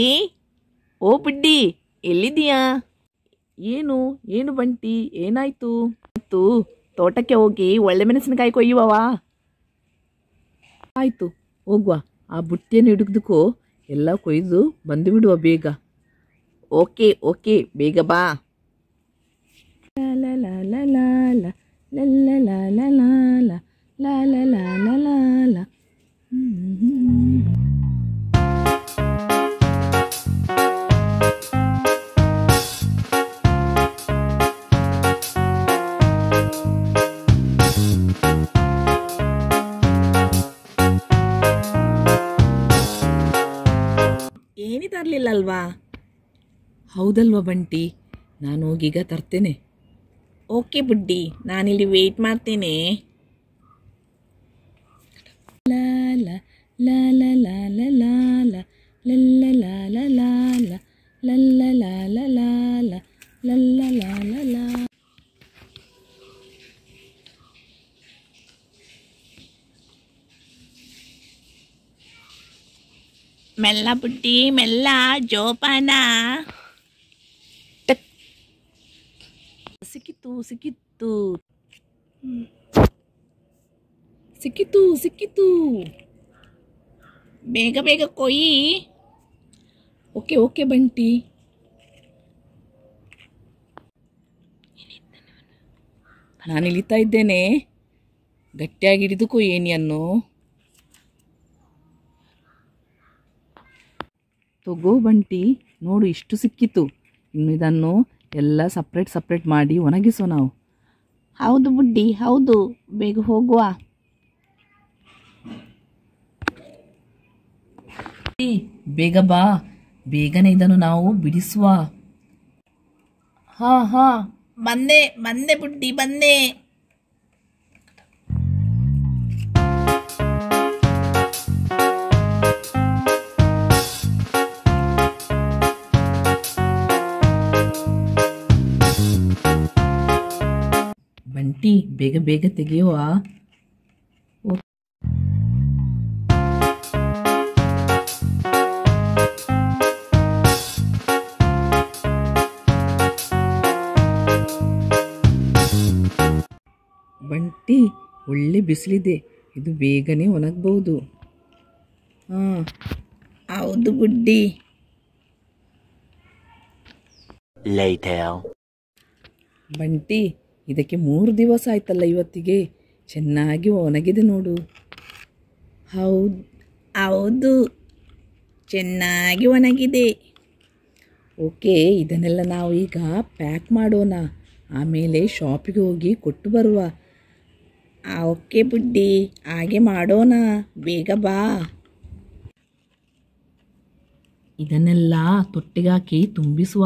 ಏ ಓ ಬುಡ್ಡಿ ಎಲ್ಲಿದ್ದೀಯಾ ಏನು ಏನು ಬಂಟಿ ಏನಾಯ್ತು ಮತ್ತು ತೋಟಕ್ಕೆ ಹೋಗಿ ಒಳ್ಳೆ ಮೆಣಸಿನಕಾಯಿ ಕೊಯ್ಯುವವಾ ಆಯ್ತು ಹೋಗುವ ಆ ಬುಟ್ಟಿಯನ್ನು ಹಿಡಿದುಕೋ ಎಲ್ಲ ಕೊಯ್ದು ಬಂದು ಬಿಡುವ ಬೇಗ ಓಕೆ ಓಕೆ ಬೇಗ ಬಾ ಲ ಲ ಲ ಲ ಲ ಲ ಲ ಲ ಲ ಲ ಲ ಲ ಲ ಲ ಲ ಲ ಲ. ಹ್ಮ್ ಹ್ಮ್. ಏನಿ ತರಲಿಲ್ಲ ಅಲ್ವಾ ಹೌದಲ್ವಾ ಬಂಟಿ ನಾನು ಹೋಗೀಗ ತರ್ತೇನೆ ಓಕೆ ಬುಡ್ಡಿ ನಾನಿಲ್ಲಿ ವೇಟ್ ಮಾಡ್ತೇನೆ ಲಾ ಲಾ ಲಾ ಲಾ ಲಾ ಲಾ ಲಾ ಲಾ ಲಲ್ಲ ಲಾ ಲಾ ಲಾ ಲಾ ಲಲ್ಲ ಲಾ ಲಾ ಲಾ ಲಾ ಲಲ್ಲ ಲಾ ಲಾ ಲಾ ಮೆಲ್ಲ ಬುಟ್ಟಿ ಮೆಲ್ಲ ಜೋಪಾನ ಟಕ್. ಸಿಕ್ಕಿತ್ತು ಸಿಕ್ಕಿತ್ತು ಹ್ಮ್. ಸಿಕ್ಕಿತ್ತು ಸಿಕ್ಕಿತ್ತು ಬೇಗ ಬೇಗ ಕೊಯ್ಯಿ ಓಕೆ ಓಕೆ ಬಂಟಿ ನಾನು ಇಳಿತಾ ಇದ್ದೇನೆ ಗಟ್ಟಿಯಾಗಿ ಹಿಡಿದುಕೋ ಏನಿಯನ್ನು ತಗೋ ಬಂಟಿ ನೋಡು ಇಷ್ಟು ಸಿಕ್ಕಿತು ಇನ್ನು ಇದನ್ನು ಎಲ್ಲ ಸಪ್ರೇಟ್ ಸಪ್ರೇಟ್ ಮಾಡಿ ಒಣಗಿಸೋ ನಾವು ಹೌದು ಬುಡ್ಡಿ ಹೌದು ಬೇಗ ಹೋಗುವ ಏ, ಬೇಗ ಬಾ ಬೇಗನೆ ಇದನ್ನು ನಾವು ಬಿಡಿಸುವ ಹಾ ಹಾ ಬಂದೆ ಬಂದೆ ಬುಡ್ಡಿ ಬಂದೆ ಬಂಟಿ ಬೇಗ ಬೇಗ ತೆಗೆಯುವ ಬಂಟಿ ಒಳ್ಳೆ ಬಿಸಿಲಿದೆ ಇದು ಬೇಗನೆ ಒಣಗಬಹುದು ಹಾಂ ಹೌದು ಬುಡ್ಡಿ Later. ಬಂಟಿ ಇದಕ್ಕೆ ಮೂರು ದಿವಸ ಆಯ್ತಲ್ಲ ಇವತ್ತಿಗೆ ಚೆನ್ನಾಗಿ ಒಣಗಿದೆ ನೋಡು ಹೌದು ಹೌದು ಚೆನ್ನಾಗಿ ಒಣಗಿದೆ ಓಕೆ ಇದನ್ನೆಲ್ಲ ನಾವು ಈಗ ಪ್ಯಾಕ್ ಮಾಡೋಣ ಆಮೇಲೆ ಶಾಪಿಗೆ ಹೋಗಿ ಕೊಟ್ಟು ಬರುವ ಆ, ಓಕೆ ಬುಡ್ಡಿ ಹಾಗೆ ಮಾಡೋಣ ಬೇಗ ಬಾ ಇದನ್ನೆಲ್ಲ ತೊಟ್ಟಿಗಾಕಿ ತುಂಬಿಸುವ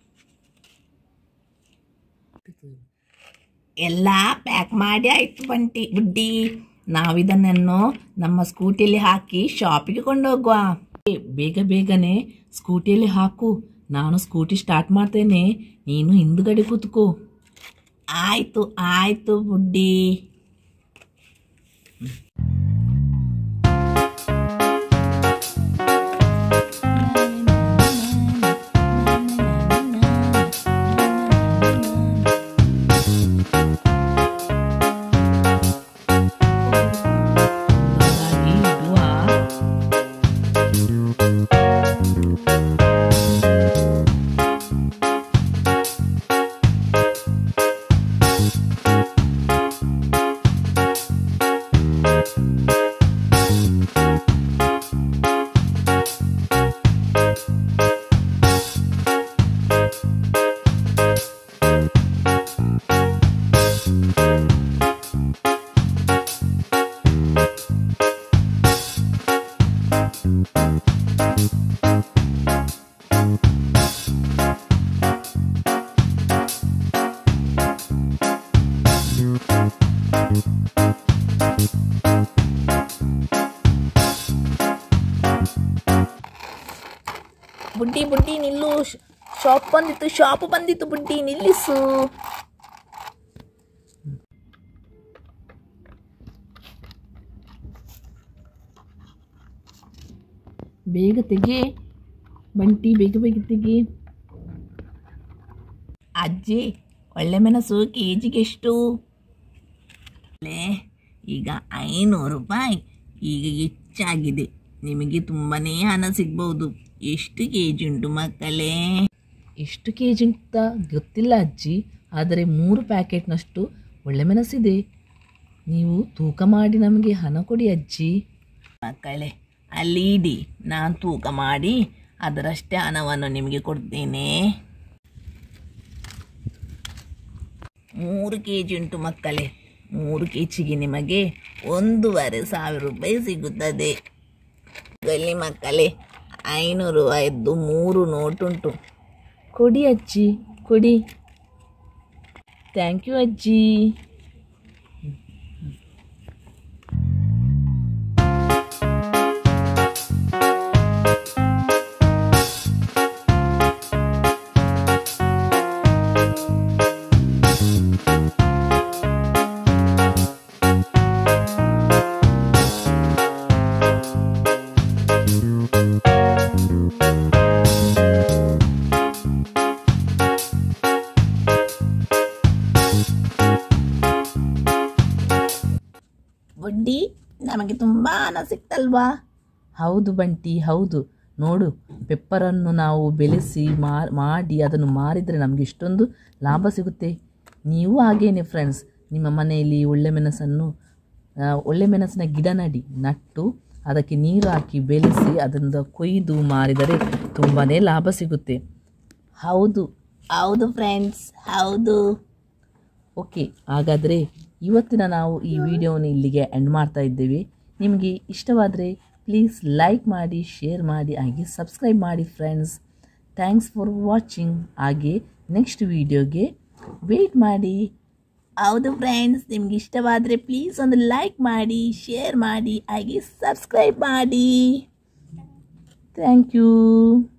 ಎಲ್ಲ ಪ್ಯಾಕ್ ಮಾಡಿ ಆಯ್ತು ಬಂಟಿ ಬುಡ್ಡಿ ನಾವಿದನ್ನು ನಮ್ಮ ಸ್ಕೂಟಿಯಲ್ಲಿ ಹಾಕಿ ಶಾಪಿಗೆ ಕೊಂಡೋಗುವ ಏ, ಬೇಗ ಬೇಗನೆ ಸ್ಕೂಟಿಯಲ್ಲಿ ಹಾಕು ನಾನು ಸ್ಕೂಟಿ ಸ್ಟಾರ್ಟ್ ಮಾಡ್ತೇನೆ ನೀನು ಹಿಂದುಗಡೆ ಕೂತ್ಕೋ ಆಯ್ತು ಆಯ್ತು ಬುಡ್ಡಿ ಹಾಗಾಗಿ ಇಡುವ ಬುಡ್ಡಿ ಬುಡ್ಡಿ ನಿಲ್ಲು ಶಾಪ್ ಬಂದಿತ್ತು ಶಾಪ್ ಬಂದಿತ್ತು ಬುಡ್ಡಿ ನಿಲ್ಲಿಸು ಬೇಗ ತೆಗೆ ಬಂಟಿ ಬೇಗ ಬೇಗ ತೆಗಿ ಅಜ್ಜಿ ಒಳ್ಳೆ ಮೆಣಸು ಕೆ ಜಿಗೆ ಎಷ್ಟು ಅಲ್ಲೇ ಈಗ ಐನೂರು ರೂಪಾಯಿ ಈಗ ಹೆಚ್ಚಾಗಿದೆ ನಿಮಗೆ ತುಂಬನೇ ಹಣ ಸಿಗ್ಬೋದು ಎಷ್ಟು ಕೆ ಜಿ ಉಂಟು ಮಕ್ಕಳೇ ಎಷ್ಟು ಕೆ ಜಿ ಅಂತ ಗೊತ್ತಿಲ್ಲ ಅಜ್ಜಿ ಆದರೆ ಮೂರು ಪ್ಯಾಕೆಟ್ನಷ್ಟು ಒಳ್ಳೆ ಮೆಣಸಿದೆ ನೀವು ತೂಕ ಮಾಡಿ ನಮಗೆ ಹಣ ಕೊಡಿ ಅಜ್ಜಿ ಮಕ್ಕಳೇ ಅಲ್ಲಿ ಇಡಿ ನಾನು ತೂಕ ಮಾಡಿ ಅದರಷ್ಟೇ ಹಣವನ್ನು ನಿಮಗೆ ಕೊಡ್ತೇನೆ ಮೂರು ಕೆ ಜಿ ಉಂಟು ಮಕ್ಕಳೇ ಮೂರು ಕೆ ಜಿಗೆ ನಿಮಗೆ ಒಂದೂವರೆ ಸಾವಿರ ರೂಪಾಯಿ ಸಿಗುತ್ತದೆ ಗಲ್ಲಿ ಮಕ್ಕಳೇ ಐನೂರು ರೂಪಾಯಿದ್ದು ಮೂರು ನೋಟ್ ಉಂಟು ಕೊಡಿ ಅಜ್ಜಿ ಕೊಡಿ ಥ್ಯಾಂಕ್ ಯು ಅಜ್ಜಿ ಬಡ್ಡಿ ನಮಗೆ ತುಂಬ ಹಣ ಸಿಕ್ತಲ್ವಾ ಹೌದು ಬಂಟಿ ಹೌದು ನೋಡು ಪೆಪ್ಪರನ್ನು ನಾವು ಬೆಳೆಸಿ ಮಾ- ಮಾಡಿ ಅದನ್ನು ಮಾರಿದರೆ ನಮಗೆ ಇಷ್ಟೊಂದು ಲಾಭ ಸಿಗುತ್ತೆ ನೀವು ಹಾಗೇನೆ ಫ್ರೆಂಡ್ಸ್ ನಿಮ್ಮ ಮನೆಯಲ್ಲಿ ಒಳ್ಳೆ ಮೆಣಸನ್ನು ಆ, ಒಳ್ಳೆ ಮೆಣಸಿನ ಗಿಡ ನಡಿ ನಟ್ಟು ಅದಕ್ಕೆ ನೀರು ಹಾಕಿ ಬೆಳೆಸಿ ಅದನ್ನು ಕೊಯ್ದು ಮಾರಿದರೆ ತುಂಬಾ ಲಾಭ ಸಿಗುತ್ತೆ ಹೌದು ಹೌದು ಫ್ರೆಂಡ್ಸ್ ಹೌದು ಓಕೆ ಹಾಗಾದರೆ ಇವತ್ತಿನ ನಾವು ಈ ವಿಡಿಯೋನ ಇಲ್ಲಿಗೆ ಎಂಡ್ ಮಾಡ್ತಾ ಇದ್ದೇವೆ ನಿಮಗೆ ಇಷ್ಟವಾದರೆ ಪ್ಲೀಸ್ ಲೈಕ್ ಮಾಡಿ ಶೇರ್ ಮಾಡಿ ಹಾಗೆ ಸಬ್ಸ್ಕ್ರೈಬ್ ಮಾಡಿ ಫ್ರೆಂಡ್ಸ್ ಥ್ಯಾಂಕ್ಸ್ ಫಾರ್ ವಾಚಿಂಗ್ ಹಾಗೆ ನೆಕ್ಸ್ಟ್ ವಿಡಿಯೋಗೆ ವೆಯ್ಟ್ ಮಾಡಿ ಹೌದು ಫ್ರೆಂಡ್ಸ್ ನಿಮ್ಗೆ ಇಷ್ಟವಾದರೆ ಪ್ಲೀಸ್ ಒಂದು ಲೈಕ್ ಮಾಡಿ ಶೇರ್ ಮಾಡಿ ಹಾಗೆ ಸಬ್ಸ್ಕ್ರೈಬ್ ಮಾಡಿ ಥ್ಯಾಂಕ್ ಯು